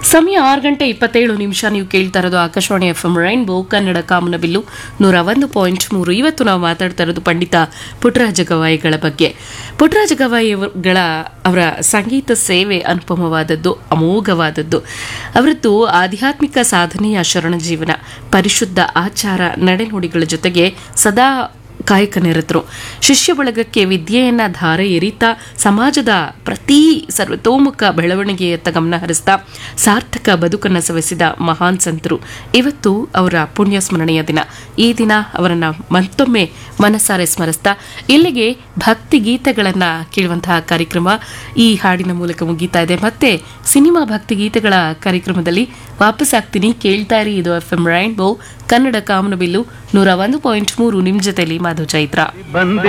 ಸಮಯ ಆರು ಗಂಟೆ ಇಪ್ಪತ್ತೇಳು ನಿಮಿಷ ನೀವು ಕೇಳ್ತಾ ಇರೋದು Akashvani F M rainbow Kannada ಕಾಮನಬಿಲ್ಲು ನೂರ ಒಂದು ಪಾಯಿಂಟ್ ಮೂರು ಇವತ್ತು ನಾವು ಮಾತಾಡ್ತಾ ಇರೋದು ಪಂಡಿತ ಪುಟ್ಟರಾಜ ಗವಾಯಿಗಳ ಬಗ್ಗೆ ಪುಟ್ಟರಾಜ ಗವಾಯಿಗಳ ಅವರ ಸಂಗೀತ ಸೇವೆ ಅನುಪಮವಾದದ್ದು ಅಮೋಘವಾದದ್ದು ಅವರದ್ದು ಆಧ್ಯಾತ್ಮಿಕ ಸಾಧನೆಯ ಶರಣ ಜೀವನ ಪರಿಶುದ್ಧ ಆಚಾರ ನಡೆನುಡಿಗಳ ಜೊತೆಗೆ ಸದಾ ಕಾಯಕ ನಿರತರು ಶಿಷ್ಯ ಬಳಗಕ್ಕೆ ವಿದ್ಯೆಯನ್ನ ಧಾರೆ ಎರಿತಾ ಸಮಾಜದ ಪ್ರತಿ ಸರ್ವತೋಮುಖ ಬೆಳವಣಿಗೆಯತ್ತ ಗಮನ ಹರಿಸ್ತಾ ಸಾರ್ಥಕ ಬದುಕನ್ನು ಸವೆಸಿದ ಮಹಾನ್ ಸಂತರು ಇವತ್ತು ಅವರ ಪುಣ್ಯ ಸ್ಮರಣೆಯ ದಿನ ಈ ದಿನ ಅವರನ್ನ ಮತ್ತೊಮ್ಮೆ ಮನಸ್ಸಾರೆ ಸ್ಮರಿಸ್ತಾ ಇಲ್ಲಿಗೆ ಭಕ್ತಿ ಗೀತೆಗಳನ್ನ ಕೇಳುವಂತಹ ಕಾರ್ಯಕ್ರಮ ಈ ಹಾಡಿನ ಮೂಲಕ ಮುಗೀತಾ ಇದೆ ಮತ್ತೆ ಸಿನಿಮಾ ಭಕ್ತಿ ಗೀತೆಗಳ ಕಾರ್ಯಕ್ರಮದಲ್ಲಿ ವಾಪಸ್ ಆಗ್ತೀನಿ ಕೇಳ್ತಾ ಇರಿ ಇದು ಎಫ್ ಎಂ ರೈನ್ಬೋ ಕನ್ನಡ ಕಾಮನಬಿಲ್ಲು ನೂರ ಒಂದು ಪಾಯಿಂಟ್ ಮೂರು ನಿಮ್ ಜೊತೆಲಿ ಮಾಧು ಚೈತ್ರ ಬಂದೆ